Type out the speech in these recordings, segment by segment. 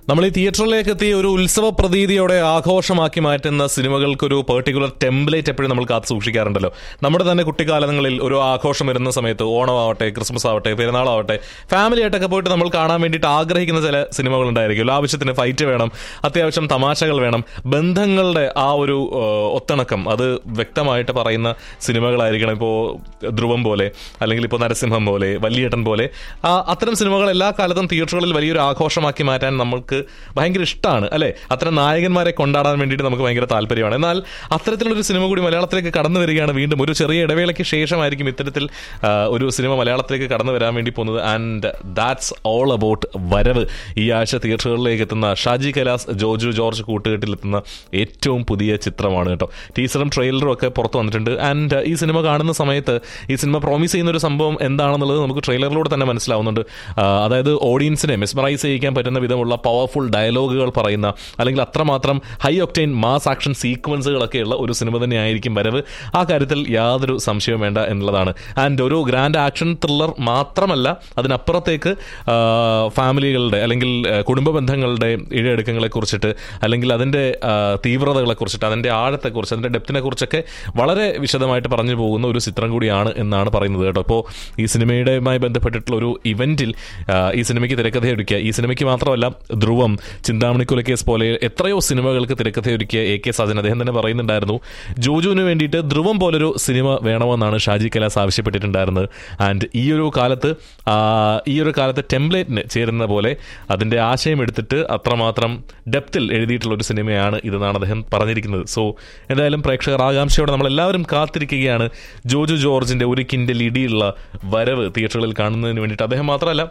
നമ്മൾ ഈ തിയേറ്ററിലേക്ക് എത്തി ഒരു ഉത്സവ പ്രതീതിയോടെ ആഘോഷമാക്കി മാറ്റുന്ന സിനിമകൾക്കൊരു പെർട്ടിക്കുലർ ടെംപ്ലേറ്റ് എപ്പോഴും നമ്മൾ കാത്തു സൂക്ഷിക്കാറുണ്ടല്ലോ നമ്മുടെ തന്നെ കുട്ടിക്കാലങ്ങളിൽ ഒരു ആഘോഷം വരുന്ന സമയത്ത് ഓണമാവട്ടെ ക്രിസ്മസ് ആവട്ടെ പെരുന്നാളാവട്ടെ ഫാമിലി ആയിട്ടൊക്കെ പോയിട്ട് നമ്മൾ കാണാൻ വേണ്ടിയിട്ട് ആഗ്രഹിക്കുന്ന ചില സിനിമകൾ ഉണ്ടായിരിക്കും ആവശ്യത്തിന് ഫൈറ്റ് വേണം അത്യാവശ്യം തമാശകൾ വേണം ബന്ധങ്ങളുടെ ആ ഒരു ഏഹ്, ഒത്തിണക്കം അത് വ്യക്തമായിട്ട് പറയുന്ന സിനിമകളായിരിക്കണം ഇപ്പോൾ ധ്രുവം പോലെ അല്ലെങ്കിൽ ഇപ്പോൾ നരസിംഹം പോലെ വല്യേട്ടൻ പോലെ ആ അത്തരം സിനിമകൾ എല്ലാ കാലത്തും തിയേറ്ററുകളിൽ വലിയൊരു ആഘോഷമാക്കി മാറ്റാൻ നമ്മൾക്ക് ഭയങ്കര ഇഷ്ടമാണ് അല്ലെ അത്തരം നായകന്മാരെ കൊണ്ടാടാൻ വേണ്ടിയിട്ട് നമുക്ക് ഭയങ്കര താല്പര്യമാണ് എന്നാൽ അത്തരത്തിലൊരു സിനിമ കൂടി മലയാളത്തിലേക്ക് കടന്നു വരികയാണ് വീണ്ടും ഒരു ചെറിയ ഇടവേളയ്ക്ക് ശേഷമായിരിക്കും ഇത്തരത്തിൽ ആ, ഒരു സിനിമ മലയാളത്തിലേക്ക് കടന്നു വരാൻ വേണ്ടി പോകുന്നത് ആൻഡ് ദാറ്റ്സ് ഓൾ അബൌട്ട് വരവ് ഈ ആഴ്ച തിയേറ്ററുകളിലേക്ക് എത്തുന്ന ഷാജി കൈലാസ് ജോജു ജോർജ് കൂട്ടുകെട്ടിലെത്തുന്ന ഏറ്റവും പുതിയ ചിത്രമാണ് കേട്ടോ ടീസറും ട്രെയിലറും ഒക്കെ പുറത്തു വന്നിട്ടുണ്ട് ആൻഡ് ഈ സിനിമ കാണുന്ന സമയത്ത് ഈ സിനിമ പ്രോമിസ് ചെയ്യുന്ന ഒരു സംഭവം എന്താണെന്നുള്ളത് നമുക്ക് ട്രെയിലറിലൂടെ തന്നെ മനസ്സിലാവുന്നുണ്ട് ആ, അതായത് ഓഡിയൻസിനെ മെസ്മറൈസ് ചെയ്യിക്കാൻ പറ്റുന്ന വിധമുള്ള പവർഫുൾ ഡയലോഗുകൾ പറയുന്ന അല്ലെങ്കിൽ അത്രമാത്രം ഹൈ ഒക്ടൈൻ മാസ് ആക്ഷൻ സീക്വൻസുകളൊക്കെയുള്ള ഒരു സിനിമ തന്നെയായിരിക്കും വരവ് ആ കാര്യത്തിൽ യാതൊരു സംശയവും വേണ്ട എന്നുള്ളതാണ് ആൻഡ് ഒരു ഗ്രാൻഡ് ആക്ഷൻ ത്രില്ലർ മാത്രമല്ല അതിനപ്പുറത്തേക്ക് ആ, ഫാമിലികളുടെ അല്ലെങ്കിൽ ആ, കുടുംബ ബന്ധങ്ങളുടെ ഇഴയെടുക്കങ്ങളെ കുറിച്ചിട്ട് അല്ലെങ്കിൽ അതിൻ്റെ ആ, തീവ്രതകളെ കുറിച്ചിട്ട് അതിൻ്റെ ആഴത്തെക്കുറിച്ച് അതിൻ്റെ ഡെപ്തിനെ കുറിച്ചൊക്കെ വളരെ വിശദമായിട്ട് പറഞ്ഞു പോകുന്ന ഒരു ചിത്രം കൂടിയാണ് എന്നാണ് പറയുന്നത് കേട്ടോ അപ്പോൾ ഈ സിനിമയുടെയുമായി ബന്ധപ്പെട്ടിട്ടുള്ള ഒരു ഇവന്റിൽ ആ, ഈ സിനിമയ്ക്ക് തിരക്കഥയൊരുക്കിയ ഈ സിനിമയ്ക്ക് മാത്രമല്ല ധ്രുവം ചിന്താമണി കുലക്കേസ് പോലെ എത്രയോ സിനിമകൾക്ക് തിരക്കഥയൊരുക്കിയ എ കെ സജൻ അദ്ദേഹം തന്നെ പറയുന്നുണ്ടായിരുന്നു ജോജുവിന് വേണ്ടിയിട്ട് ധ്രുവം പോലൊരു സിനിമ വേണമെന്നാണ് ഷാജി കലാസ് ആവശ്യപ്പെട്ടിട്ടുണ്ടായിരുന്നത് ആൻഡ് ഈ ഒരു കാലത്ത് ആ, ഈ ഒരു കാലത്ത് ടെംപ്ലേറ്റിന് ചേരുന്ന പോലെ അതിൻ്റെ ആശയം എടുത്തിട്ട് അത്രമാത്രം ഡെപ്തിൽ എഴുതിയിട്ടുള്ള ഒരു സിനിമയാണ് ഇതെന്നാണ് അദ്ദേഹം പറഞ്ഞിരിക്കുന്നത് സോ എന്തായാലും പ്രേക്ഷകർ ആകാംക്ഷയോടെ നമ്മളെല്ലാവരും കാത്തിരിക്കുകയാണ് ജോജു ജോർജിന്റെ ഒരു കിൻഡൽ ഇടിയുള്ള വരവ് തിയേറ്ററുകളിൽ കാണുന്നതിന് വേണ്ടിയിട്ട് അദ്ദേഹം മാത്രമല്ല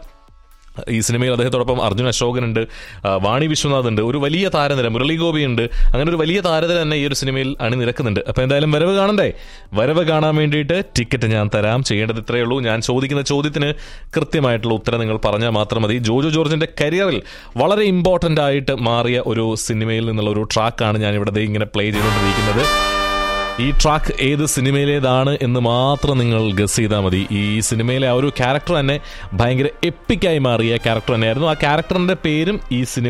ഈ സിനിമയിൽ അദ്ദേഹത്തോടൊപ്പം അർജുൻ അശോകൻ ഉണ്ട് ആ, വാണി വിശ്വനാഥ് ഉണ്ട് ഒരു വലിയ താരനിര മുരളി ഗോപി ഉണ്ട് അങ്ങനെ ഒരു വലിയ താരനിര തന്നെ ഈ ഒരു സിനിമയിൽ അണിനിരക്കുന്നുണ്ട് അപ്പോൾ എന്തായാലും വരവ് കാണണ്ടേ വരവ് കാണാൻ വേണ്ടിയിട്ട് ടിക്കറ്റ് ഞാൻ തരാം ചെയ്യേണ്ടത് ഇത്രയേ ഉള്ളൂ ഞാൻ ചോദിക്കുന്ന ചോദ്യത്തിന് കൃത്യമായിട്ടുള്ള ഉത്തരം നിങ്ങൾ പറഞ്ഞാൽ മാത്രം മതി ജോജോ ജോർജിന്റെ കരിയറിൽ വളരെ ഇമ്പോർട്ടൻ്റ് ആയിട്ട് മാറിയ ഒരു സിനിമയിൽ നിന്നുള്ള ഒരു ട്രാക്കാണ് ഞാൻ ഇവിടെ ദേ ഇങ്ങനെ പ്ലേ ചെയ്തുകൊണ്ടിരിക്കുന്നത് ഈ ട്രാക്ക് ഏത് സിനിമയിലേതാണ് എന്ന് മാത്രം നിങ്ങൾ ഗസ് ചെയ്താൽ മതി ഈ സിനിമയിലെ ആ ഒരു ക്യാരക്ടർ തന്നെ ഭയങ്കര എപ്പിക്കായി മാറിയ ക്യാരക്ടർ തന്നെയായിരുന്നു ആ ക്യാരക്ടറിന്റെ പേരും ഈ സിനിമ